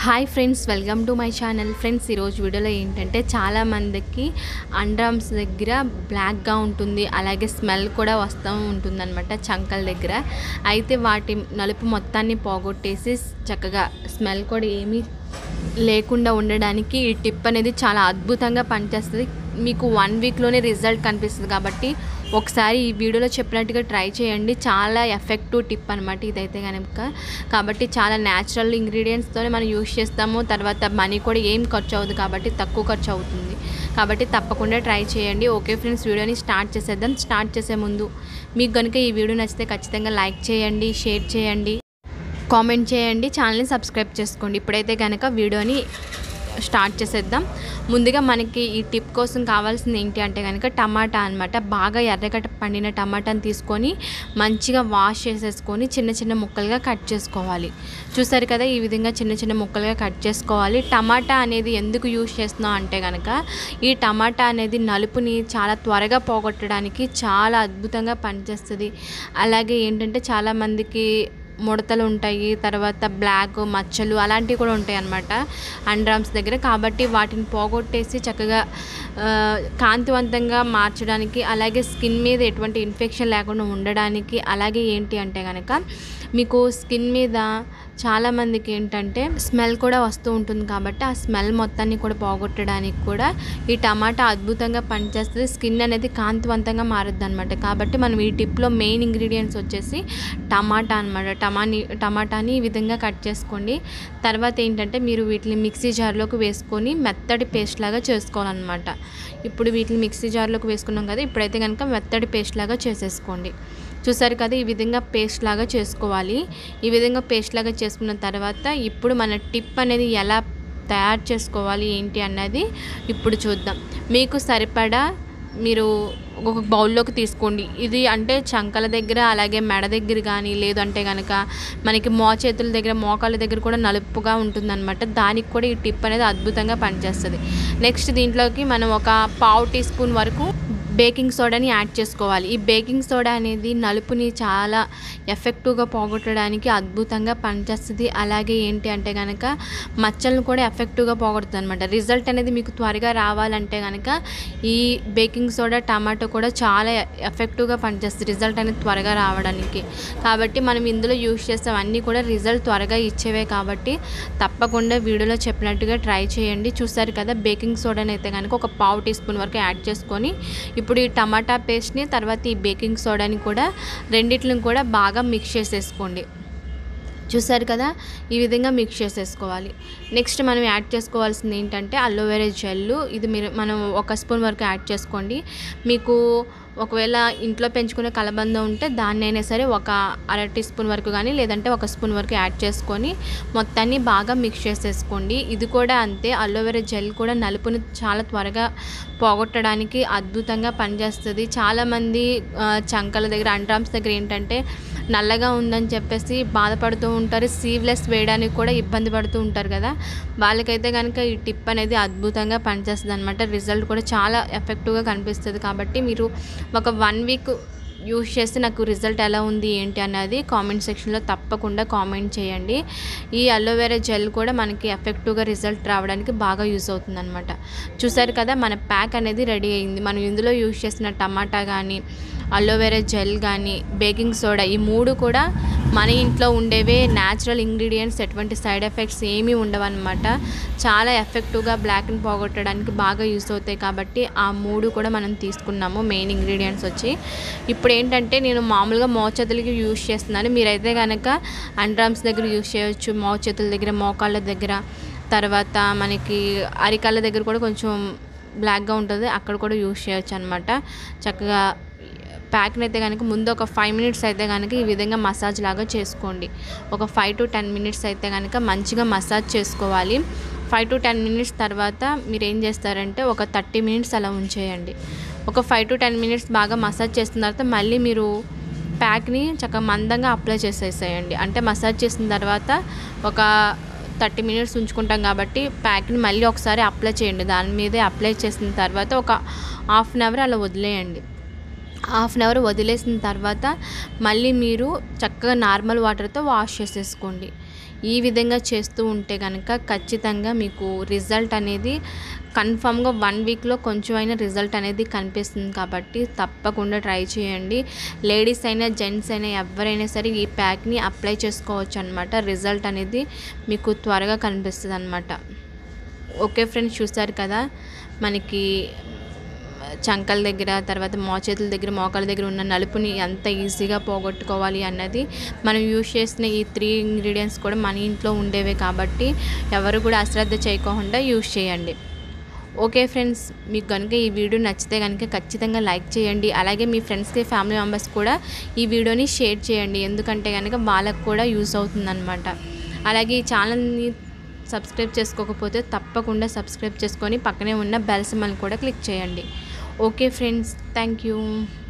hi friends welcome to my channel friends ఈరోజు వీడియోలో ఏంటంటే చాలామందికి అండర్ఆర్మ్స్ దగ్గర బ్లాక్గా ఉంటుంది అలాగే స్మెల్ కూడా వస్తూ ఉంటుందన్నమాట చంకల దగ్గర అయితే వాటి నలుపు మొత్తాన్ని పోగొట్టేసి చక్కగా స్మెల్ కూడా ఏమీ లేకుండా ఉండడానికి ఈ టిప్ అనేది చాలా అద్భుతంగా పనిచేస్తుంది మీకు వన్ వీక్లోనే రిజల్ట్ కనిపిస్తుంది కాబట్టి ఒకసారి ఈ వీడియోలో చెప్పినట్టుగా ట్రై చేయండి చాలా ఎఫెక్టివ్ టిప్ అనమాట ఇదైతే కనుక కాబట్టి చాలా న్యాచురల్ ఇంగ్రీడియంట్స్తోనే మనం యూస్ చేస్తాము తర్వాత మనీ కూడా ఏం ఖర్చు అవ్వదు కాబట్టి తక్కువ ఖర్చు అవుతుంది కాబట్టి తప్పకుండా ట్రై చేయండి ఓకే ఫ్రెండ్స్ వీడియోని స్టార్ట్ చేసేద్దాం స్టార్ట్ చేసే ముందు మీకు కనుక ఈ వీడియో నచ్చితే ఖచ్చితంగా లైక్ చేయండి షేర్ చేయండి కామెంట్ చేయండి ఛానల్ని సబ్స్క్రైబ్ చేసుకోండి ఇప్పుడైతే కనుక వీడియోని స్టార్ట్ చేసేద్దాం ముందుగా మనకి ఈ టిప్ కోసం కావాల్సింది ఏంటి అంటే కనుక టమాటా అనమాట బాగా ఎర్రగడ్డ పండిన టమాటాని తీసుకొని మంచిగా వాష్ చేసేసుకొని చిన్న చిన్న ముక్కలుగా కట్ చేసుకోవాలి చూసారు కదా ఈ విధంగా చిన్న చిన్న ముక్కలుగా కట్ చేసుకోవాలి టమాటా అనేది ఎందుకు యూజ్ చేస్తున్నాం అంటే కనుక ఈ టమాటా అనేది నలుపుని చాలా త్వరగా పోగొట్టడానికి చాలా అద్భుతంగా పనిచేస్తుంది అలాగే ఏంటంటే చాలామందికి ముడతలు ఉంటాయి తర్వాత బ్లాక్ మచ్చలు అలాంటివి కూడా ఉంటాయి అన్నమాట అండర్ఆర్మ్స్ దగ్గర కాబట్టి వాటిని పోగొట్టేసి చక్కగా ఆ, కాంతివంతంగా మార్చడానికి అలాగే స్కిన్ మీద ఎటువంటి ఇన్ఫెక్షన్ లేకుండా ఉండడానికి అలాగే ఏంటి అంటే కనుక మీకు స్కిన్ మీద చాలామందికి ఏంటంటే స్మెల్ కూడా వస్తూ ఉంటుంది కాబట్టి ఆ స్మెల్ మొత్తాన్ని కూడా పోగొట్టడానికి కూడా ఈ టమాటా అద్భుతంగా పనిచేస్తుంది స్కిన్ అనేది కాంతివంతంగా మారుద్ది అనమాట కాబట్టి మనం ఈ టిప్లో మెయిన్ ఇంగ్రీడియంట్స్ వచ్చేసి టమాటా అనమాట టమాని టమాటాని ఈ విధంగా కట్ చేసుకోండి తర్వాత ఏంటంటే మీరు వీటిని మిక్సీ జార్లోకి వేసుకొని మెత్తటి పేస్ట్ లాగా చేసుకోవాలన్నమాట ఇప్పుడు వీటిని మిక్సీ జార్లోకి వేసుకున్నాం కదా ఇప్పుడైతే కనుక మెత్తటి పేస్ట్ లాగా చేసేసుకోండి చూసారు కదా ఈ విధంగా పేస్ట్ లాగా చేసుకోవాలి ఈ విధంగా పేస్ట్ లాగా చేసుకున్న తర్వాత ఇప్పుడు మన టిప్ అనేది ఎలా తయారు చేసుకోవాలి ఏంటి అన్నది ఇప్పుడు చూద్దాం మీకు సరిపడా మీరు ఒక బౌల్లోకి తీసుకోండి ఇది అంటే చంకల దగ్గర అలాగే మెడ దగ్గర కానీ లేదంటే కనుక మనకి మో చేతుల దగ్గర మోకాళ్ళ దగ్గర కూడా నలుపుగా ఉంటుందన్నమాట దానికి కూడా ఈ టిప్ అనేది అద్భుతంగా పనిచేస్తుంది నెక్స్ట్ దీంట్లోకి మనం ఒక పావు టీ స్పూన్ వరకు బేకింగ్ సోడాని యాడ్ చేసుకోవాలి ఈ బేకింగ్ సోడా అనేది నలుపుని చాలా ఎఫెక్టివ్గా పోగొట్టడానికి అద్భుతంగా పనిచేస్తుంది అలాగే ఏంటి అంటే కనుక మచ్చలను కూడా ఎఫెక్టివ్గా పోగొడుతుంది అనమాట రిజల్ట్ అనేది మీకు త్వరగా రావాలంటే కనుక ఈ బేకింగ్ సోడా టమాటో కూడా చాలా ఎఫెక్టివ్గా పనిచేస్తుంది రిజల్ట్ అనేది త్వరగా రావడానికి కాబట్టి మనం ఇందులో యూస్ చేస్తాం అన్నీ కూడా రిజల్ట్ త్వరగా ఇచ్చేవే కాబట్టి తప్పకుండా వీడియోలో చెప్పినట్టుగా ట్రై చేయండి చూసారు కదా బేకింగ్ సోడాని అయితే కనుక ఒక పావు టీ స్పూన్ వరకు యాడ్ చేసుకొని ఇప్పుడు ఈ టమాటా పేస్ట్ని తర్వాత ఈ బేకింగ్ సోడాని కూడా రెండిట్లను కూడా బాగా మిక్స్ చేసేసుకోండి చూసారు కదా ఈ విధంగా మిక్స్ చేసేసుకోవాలి నెక్స్ట్ మనం యాడ్ చేసుకోవాల్సింది ఏంటంటే అలోవెరా జెల్లు ఇది మీరు మనం ఒక స్పూన్ వరకు యాడ్ చేసుకోండి మీకు ఒకవేళ ఇంట్లో పెంచుకునే కలబంద ఉంటే దాన్నైనా సరే ఒక అర టీ స్పూన్ వరకు కానీ లేదంటే ఒక స్పూన్ వరకు యాడ్ చేసుకొని మొత్తాన్ని బాగా మిక్స్ చేసేసుకోండి ఇది కూడా అంతే అలోవెరా జెల్ కూడా నలుపుని చాలా త్వరగా పోగొట్టడానికి అద్భుతంగా పనిచేస్తుంది చాలామంది ఆ, చంకల దగ్గర అండ్రామ్స్ దగ్గర ఏంటంటే నల్లగా ఉందని చెప్పేసి బాధపడుతూ ఉంటారు సీవ్లెస్ వేయడానికి కూడా ఇబ్బంది పడుతూ ఉంటారు కదా వాళ్ళకైతే కనుక ఈ టిప్ అనేది అద్భుతంగా పనిచేస్తుంది అనమాట రిజల్ట్ కూడా చాలా ఎఫెక్టివ్గా కనిపిస్తుంది కాబట్టి మీరు ఒక వన్ వీక్ యూస్ చేస్తే నాకు రిజల్ట్ ఎలా ఉంది ఏంటి అన్నది కామెంట్ సెక్షన్లో తప్పకుండా కామెంట్ చేయండి ఈ అలోవెరా జెల్ కూడా మనకి ఎఫెక్టివ్గా రిజల్ట్ రావడానికి బాగా యూస్ అవుతుంది అనమాట చూసారు కదా మన ప్యాక్ అనేది రెడీ అయింది మనం ఇందులో యూస్ చేసిన టమాటా కానీ అలోవెరా జెల్ కానీ బేకింగ్ సోడా ఈ మూడు కూడా మన ఇంట్లో ఉండేవే న్యాచురల్ ఇంగ్రీడియంట్స్ ఎటువంటి సైడ్ ఎఫెక్ట్స్ ఏమీ ఉండవన్నమాట చాలా ఎఫెక్టివ్గా బ్లాక్ని పోగొట్టడానికి బాగా యూస్ అవుతాయి కాబట్టి ఆ మూడు కూడా మనం తీసుకున్నాము మెయిన్ ఇంగ్రీడియంట్స్ వచ్చి ఇప్పుడు ఏంటంటే నేను మామూలుగా మోచేతులకి యూస్ చేస్తున్నాను మీరైతే కనుక అండ్రామ్స్ దగ్గర యూస్ చేయొచ్చు మోచేతుల దగ్గర మోకాళ్ళ దగ్గర తర్వాత మనకి అరికాళ్ళ దగ్గర కూడా కొంచెం బ్లాక్గా ఉంటుంది అక్కడ కూడా యూస్ చేయొచ్చు అనమాట చక్కగా ప్యాక్ని అయితే కనుక ముందు ఒక ఫైవ్ మినిట్స్ అయితే కనుక ఈ విధంగా మసాజ్ లాగా చేసుకోండి ఒక ఫైవ్ టు టెన్ మినిట్స్ అయితే కనుక మంచిగా మసాజ్ చేసుకోవాలి ఫైవ్ టు టెన్ మినిట్స్ తర్వాత మీరు ఏం చేస్తారంటే ఒక థర్టీ మినిట్స్ అలా ఉంచేయండి ఒక ఫైవ్ టు టెన్ మినిట్స్ బాగా మసాజ్ చేసిన తర్వాత మళ్ళీ మీరు ప్యాక్ని చక్కగా మందంగా అప్లై చేసేసేయండి అంటే మసాజ్ చేసిన తర్వాత ఒక థర్టీ మినిట్స్ ఉంచుకుంటాం కాబట్టి ప్యాక్ని మళ్ళీ ఒకసారి అప్లై చేయండి దాని మీదే అప్లై చేసిన తర్వాత ఒక హాఫ్ అన్ అవర్ అలా వదిలేయండి హాఫ్ అన్ అవర్ వదిలేసిన తర్వాత మళ్ళీ మీరు చక్కగా నార్మల్ వాటర్తో వాష్ చేసేసుకోండి ఈ విధంగా చేస్తూ ఉంటే కనుక ఖచ్చితంగా మీకు రిజల్ట్ అనేది కన్ఫామ్గా వన్ వీక్లో కొంచెం అయినా రిజల్ట్ అనేది కనిపిస్తుంది కాబట్టి తప్పకుండా ట్రై చేయండి లేడీస్ అయినా జెంట్స్ అయినా ఎవరైనా సరే ఈ ప్యాక్ని అప్లై చేసుకోవచ్చు అనమాట రిజల్ట్ అనేది మీకు త్వరగా కనిపిస్తుంది అనమాట ఓకే ఫ్రెండ్స్ చూస్తారు కదా మనకి చంకల దగ్గర తర్వాత మోచేతుల దగ్గర మోకాల దగ్గర ఉన్న నలుపుని ఎంత ఈజీగా పోగొట్టుకోవాలి అన్నది మనం యూజ్ చేసిన ఈ త్రీ ఇంగ్రీడియంట్స్ కూడా మన ఇంట్లో ఉండేవే కాబట్టి ఎవరు కూడా అశ్రద్ధ చేయకుండా యూజ్ చేయండి ఓకే ఫ్రెండ్స్ మీకు కనుక ఈ వీడియో నచ్చితే కనుక ఖచ్చితంగా లైక్ చేయండి అలాగే మీ ఫ్రెండ్స్కి ఫ్యామిలీ మెంబర్స్ కూడా ఈ వీడియోని షేర్ చేయండి ఎందుకంటే కనుక వాళ్ళకు కూడా యూస్ అవుతుందన్నమాట అలాగే ఈ ఛానల్ని సబ్స్క్రైబ్ చేసుకోకపోతే తప్పకుండా సబ్స్క్రైబ్ చేసుకొని పక్కనే ఉన్న బెల్ సింబల్ కూడా క్లిక్ చేయండి ఓకే ఫ్రెండ్స్ థ్యాంక్ యూ